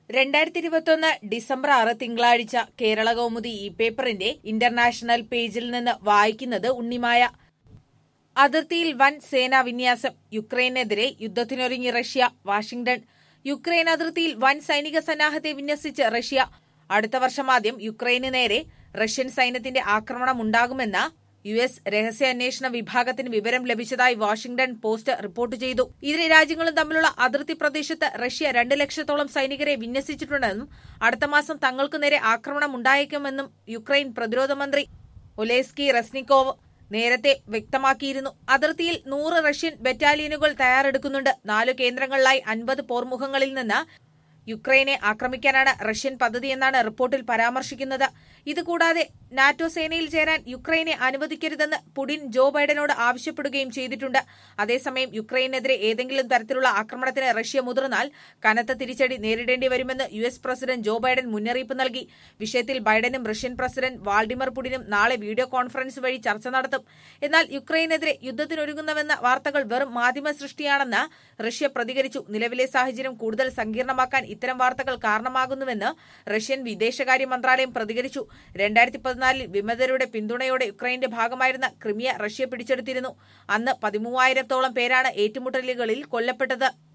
രണ്ടായിരത്തി ഇരുപത്തൊന്ന് ഡിസംബർ ആറ് തിങ്കളാഴ്ച കേരള കൗമുദി ഈ പേപ്പറിന്റെ ഇന്റർനാഷണൽ പേജിൽ നിന്ന് വായിക്കുന്നത് ഉണ്ണിമായ അതിർത്തിയിൽ വൻ സേനാ വിന്യാസം യുക്രൈനെതിരെ യുദ്ധത്തിനൊരുങ്ങി റഷ്യ വാഷിംഗ്ടൺ യുക്രൈൻ അതിർത്തിയിൽ വൻ സൈനിക സന്നാഹത്തെ വിന്യസിച്ച് റഷ്യ അടുത്ത വർഷം ആദ്യം യുക്രൈന് നേരെ റഷ്യൻ സൈന്യത്തിന്റെ ആക്രമണം ഉണ്ടാകുമെന്ന യു എസ് രഹസ്യാന്വേഷണ വിഭാഗത്തിന് വിവരം ലഭിച്ചതായി വാഷിംഗ്ടൺ പോസ്റ്റ് റിപ്പോർട്ട് ചെയ്തു ഇരു രാജ്യങ്ങളും തമ്മിലുള്ള അതിർത്തി പ്രദേശത്ത് റഷ്യ രണ്ട് ലക്ഷത്തോളം സൈനികരെ വിന്യസിച്ചിട്ടുണ്ടെന്നും അടുത്ത മാസം തങ്ങൾക്ക് നേരെ ആക്രമണം ഉണ്ടായേക്കുമെന്നും യുക്രൈൻ പ്രതിരോധ മന്ത്രി ഒലേസ്കി റസ്നിക്കോവ് നേരത്തെ വ്യക്തമാക്കിയിരുന്നു അതിർത്തിയിൽ നൂറ് റഷ്യൻ ബറ്റാലിയനുകൾ തയ്യാറെടുക്കുന്നുണ്ട് നാലു കേന്ദ്രങ്ങളിലായി അൻപത് പോർമുഖങ്ങളിൽ നിന്ന് യുക്രൈനെ ആക്രമിക്കാനാണ് റഷ്യൻ പദ്ധതിയെന്നാണ് റിപ്പോർട്ടിൽ പരാമർശിക്കുന്നത് ഇതുകൂടാതെ നാറ്റോ സേനയിൽ ചേരാൻ യുക്രൈനെ അനുവദിക്കരുതെന്ന് പുടിൻ ജോ ബൈഡനോട് ആവശ്യപ്പെടുകയും ചെയ്തിട്ടുണ്ട് അതേസമയം യുക്രൈനെതിരെ ഏതെങ്കിലും തരത്തിലുള്ള ആക്രമണത്തിന് റഷ്യ മുതിർന്നാൽ കനത്ത തിരിച്ചടി നേരിടേണ്ടി വരുമെന്ന് U S president Joe Biden മുന്നറിയിപ്പ് നൽകി വിഷയത്തിൽ ബൈഡനും റഷ്യൻ പ്രസിഡന്റ് വാൾഡിമർ പുടിനും നാളെ വീഡിയോ കോൺഫറൻസ് വഴി ചർച്ച നടത്തും എന്നാൽ യുക്രൈനെതിരെ യുദ്ധത്തിനൊരുങ്ങുന്നുവെന്ന വാർത്തകൾ വെറും മാധ്യമ സൃഷ്ടിയാണെന്ന് റഷ്യ പ്രതികരിച്ചു നിലവിലെ സാഹചര്യം കൂടുതൽ സങ്കീർണമാക്കാൻ ഇത്തരം വാർത്തകൾ കാരണമാകുന്നുവെന്ന് റഷ്യൻ വിദേശകാര്യ മന്ത്രാലയം പ്രതികരിച്ചു രണ്ടായിരത്തി പതിനാലിൽ വിമതരുടെ പിന്തുണയോടെ യുക്രൈന്റെ ഭാഗമായിരുന്ന ക്രിമിയ റഷ്യ പിടിച്ചെടുത്തിരുന്നു അന്ന് പതിമൂവായിരത്തോളം പേരാണ് ഏറ്റുമുട്ടലുകളിൽ കൊല്ലപ്പെട്ടത്